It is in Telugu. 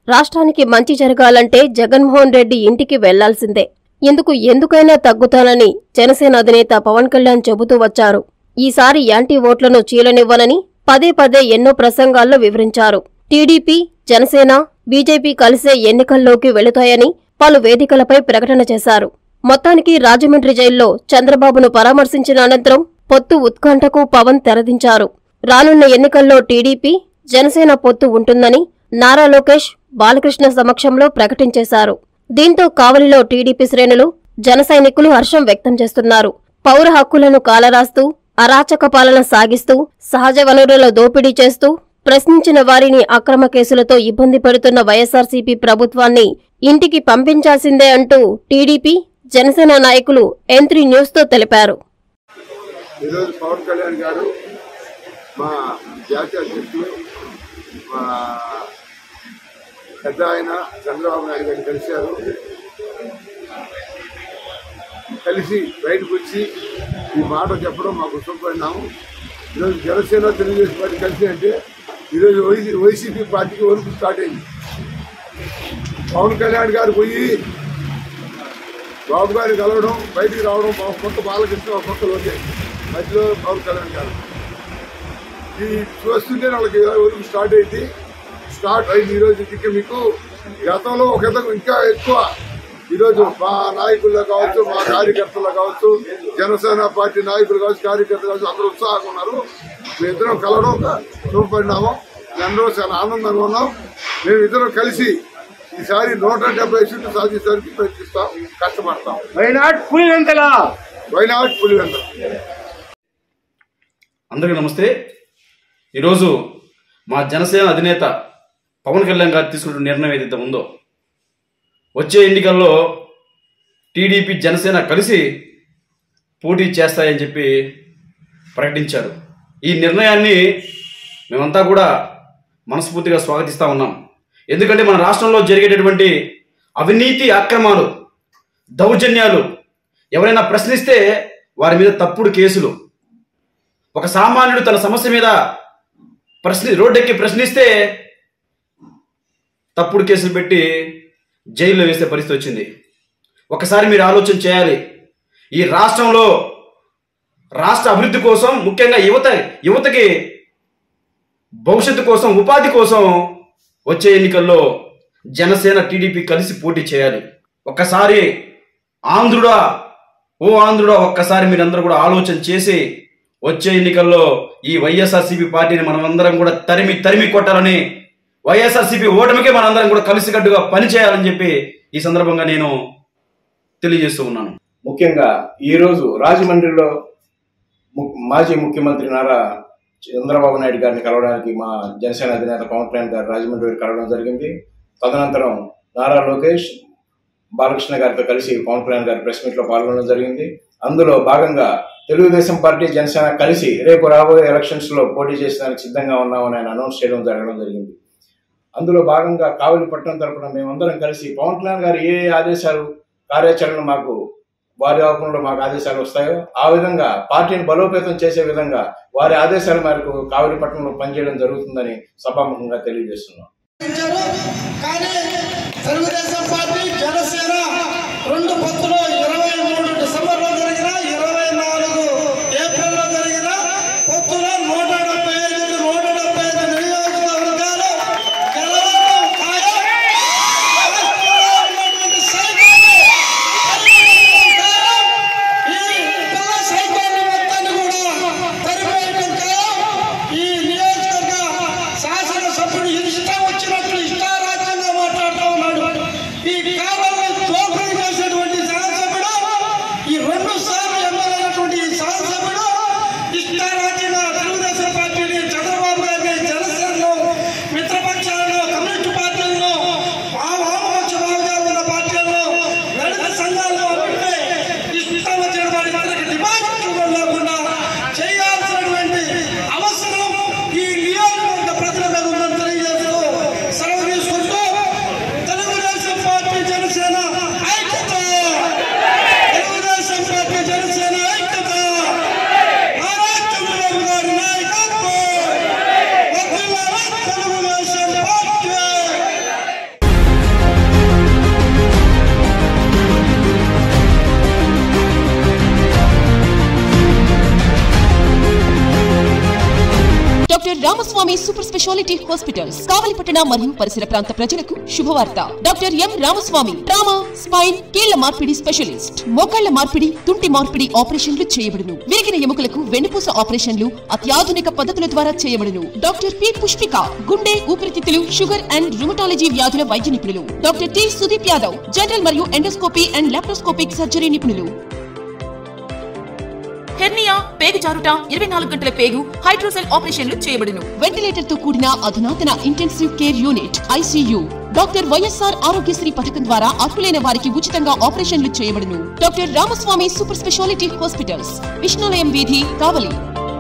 రాష్ట్రానికి మంచి జరగాలంటే జగన్మోహన్ రెడ్డి ఇంటికి వెళ్లాల్సిందే ఇందుకు ఎందుకైనా తగ్గుతానని జనసేన అధినేత పవన్ కళ్యాణ్ చెబుతూ వచ్చారు ఈసారి యాంటీ ఓట్లను చీలనివ్వనని పదే పదే ఎన్నో ప్రసంగాల్లో వివరించారు టీడీపీ జనసేన బీజేపీ కలిసే ఎన్నికల్లోకి వెళుతాయని పలు వేదికలపై ప్రకటన చేశారు మొత్తానికి రాజమండ్రి జైల్లో చంద్రబాబును పరామర్శించిన అనంతరం పొత్తు ఉత్కంఠకు పవన్ తెరదించారు రానున్న ఎన్నికల్లో టీడీపీ జనసేన పొత్తు ఉంటుందని నారా లోకేష్ బాలకృష్ణ సమక్షంలో ప్రకటించేశారు దీంతో కావలిలో టీడీపీ శ్రేణులు జన సైనికులు హర్షం వ్యక్తం చేస్తున్నారు పౌర హక్కులను కాలరాస్తూ అరాచక పాలన సాగిస్తూ సహజ వనరుల దోపిడీ చేస్తూ ప్రశ్నించిన వారిని అక్రమ కేసులతో ఇబ్బంది పెడుతున్న వైఎస్ఆర్సీపీ ప్రభుత్వాన్ని ఇంటికి పంపించాల్సిందే అంటూ టీడీపీ జనసేన నాయకులు ఎంత్రీ న్యూస్తో తెలిపారు ఈరోజు పవన్ కళ్యాణ్ గారు మా జాతీయ అధ్యక్షులు మా పెద్ద ఆయన చంద్రబాబు నాయుడు గారిని కలిశారు కలిసి బయటకు వచ్చి ఈ మాట చెప్పడం మాకు సుఖపడినాము ఈరోజు జనసేన తెలుగుదేశం పార్టీ కలిసి అంటే ఈరోజు వైసీ వైసీపీ పార్టీకి వరకు స్టార్ట్ అయింది పవన్ కళ్యాణ్ గారు పోయి బాబు గారిని కలవడం బయటికి రావడం మా కొత్త బాలకృష్ణ ఒక కొత్త లోకే మధ్యలో పవన్ కళ్యాణ్ గారు ఈ చూస్తుంటే వాళ్ళకి వరకు స్టార్ట్ అయింది స్టార్ట్ అయింది ఈరోజు ఇంకా మీకు గతంలో ఒక విధంగా ఇంకా ఎక్కువ ఈరోజు మా నాయకుల్లో కావచ్చు మా కార్యకర్తలు కావచ్చు జనసేన పార్టీ నాయకులు కావచ్చు కార్యకర్తలు కావచ్చు అందరూ ఉత్సాహంగా ఉన్నారు మేమిద్దరం కలవడం చూపడినాము అందరూ చాలా ఆనందంగా ఉన్నాం మేము ఇద్దరం కలిసి ఈసారి నూట డెబ్బై సీట్లు సాధించడానికి ప్రయత్నిస్తాం కష్టపడతాం వైనాట్ పులివెంతలా వైనాట్ పులివెందుల అందరికీ నమస్తే ఈరోజు మా జనసేన అధినేత పవన్ కళ్యాణ్ గారు తీసుకున్న నిర్ణయం ఏదైతే ఉందో వచ్చే ఎన్నికల్లో టీడీపీ జనసేన కలిసి పోటీ చేస్తాయని చెప్పి ప్రకటించారు ఈ నిర్ణయాన్ని మేమంతా కూడా మనస్ఫూర్తిగా స్వాగతిస్తా ఉన్నాం ఎందుకంటే మన రాష్ట్రంలో జరిగేటటువంటి అవినీతి అక్రమాలు దౌర్జన్యాలు ఎవరైనా ప్రశ్నిస్తే వారి మీద తప్పుడు కేసులు ఒక సామాన్యుడు తన సమస్య మీద ప్రశ్ని రోడ్డెక్కి ప్రశ్నిస్తే తప్పుడు కేసులు పెట్టి జైల్లో వేసే పరిస్థితి వచ్చింది ఒకసారి మీరు ఆలోచన చేయాలి ఈ రాష్ట్రంలో రాష్ట్ర అభివృద్ధి కోసం ముఖ్యంగా యువత యువతకి భవిష్యత్తు కోసం ఉపాధి కోసం వచ్చే ఎన్నికల్లో జనసేన టీడీపీ కలిసి పోటీ చేయాలి ఒక్కసారి ఆంధ్రుడా ఓ ఆంధ్రుడా ఒక్కసారి మీరందరూ కూడా ఆలోచన చేసి వచ్చే ఎన్నికల్లో ఈ వైఎస్ఆర్సీపీ పార్టీని మనమందరం కూడా తరిమి తరిమి కొట్టాలని వైఎస్ఆర్సీపీ ఓటమికే మనందరం కూడా కలిసికట్టుగా పనిచేయాలని చెప్పి ఈ సందర్భంగా నేను తెలియజేస్తూ ఉన్నాను ముఖ్యంగా ఈరోజు రాజమండ్రిలో ము- మాజీ ముఖ్యమంత్రి నారా చంద్రబాబు నాయుడు గారిని కలవడానికి మా జనసేన అధినేత పవన్ కళ్యాణ్ గారు రాజమండ్రి కలవడం జరిగింది తదనంతరం నారా లోకేష్ బాలకృష్ణ గారితో కలిసి పవన్ కళ్యాణ్ గారి ప్రెస్ మీట్ లో పాల్గొనడం జరిగింది అందులో భాగంగా తెలుగుదేశం పార్టీ జనసేన కలిసి రేపు రాబోయే ఎలక్షన్స్ లో పోటీ చేసేదానికి సిద్ధంగా ఉన్నామని ఆయన అనౌన్స్ చేయడం జరగడం జరిగింది అందులో భాగంగా కావలిపట్నం తరపున మేమందరం కలిసి పవన్ కళ్యాణ్ గారు ఏ ఆదేశాలు కార్యాచరణ మాకు వారి ఆపంలో మాకు ఆదేశాలు వస్తాయో ఆ విధంగా పార్టీని బలోపేతం చేసే విధంగా వారి ఆదేశాల మేరకు కావలిపట్నంలో పనిచేయడం జరుగుతుందని సభాముఖంగా తెలియజేస్తున్నాం ఇచ్చారు కానీ తెలుగుదేశం పార్టీ జనసేన రెండు పొత్తులు ఇరవై మూడు డిసెంబర్లో జరిగిన ఇరవై నాలుగు ఏప్రిల్లో జరిగిన పొత్తులో నూట డెబ్బై ఐదు నూట డెబ్బై ఐదు నియోజకవర్గాలు గెలవడం ఖాయం. రాష్ట్రంలో ఉన్నటువంటి సైకిల్ని పరిగణించడం ఖాయం. ఈ పిల్ల సైకిల్ని మొత్తాన్ని కూడా తరిమేయడం ఖాయం. ఈ నియోజకవర్గ శాసనసభ్యుడు ఇష్టం వచ్చినట్లు ఇష్టారాజ్యంగా మాట్లాడుతూ ఉన్నాడు ఈ కాలంలో దోపిడీ చేసినటువంటి శాసన doctor Ramaswamy super speciality hospitals కావలిపట్టణ మరియు పరిసర ప్రాంత ప్రజలకు శుభవార్త doctor M Ramaswamy trauma spine కీళ్ల మార్పిడి స్పెషలిస్ట్ మోకాళ్ల మార్పిడి తుంటి మార్పిడి ఆపరేషన్లు చేయబడును విరిగిన ఎముకలకు వెన్నుపూస ఆపరేషన్లు అత్యాధునిక పద్ధతుల ద్వారా చేయబడును డాక్టర్ పి పుష్పిక గుండె ఊపిరితిత్తులు షుగర్ అండ్ రుమటాలజీ వ్యాధుల వైద్య నిపుణులు doctor T Sudeep Yadav general మరియు ఎండోస్కోపీ అండ్ లాప్రోస్కోపిక్ సర్జరీ నిపుణులు హెర్నియా పేగు జారుట ఇరవై నాలుగు గంటల పేగు హైడ్రోసెల్ ఆపరేషన్లు చేయబడును వెంటిలేటర్ తో కూడిన అధునాతన intensive care unit ICU doctor YSR Aarogyasri పథకం ద్వారా అర్హులైన వారికి ఉచితంగా ఆపరేషన్లు చేయబడును doctor Ramaswamy super speciality hospitals విష్ణులయం వీధి కావలి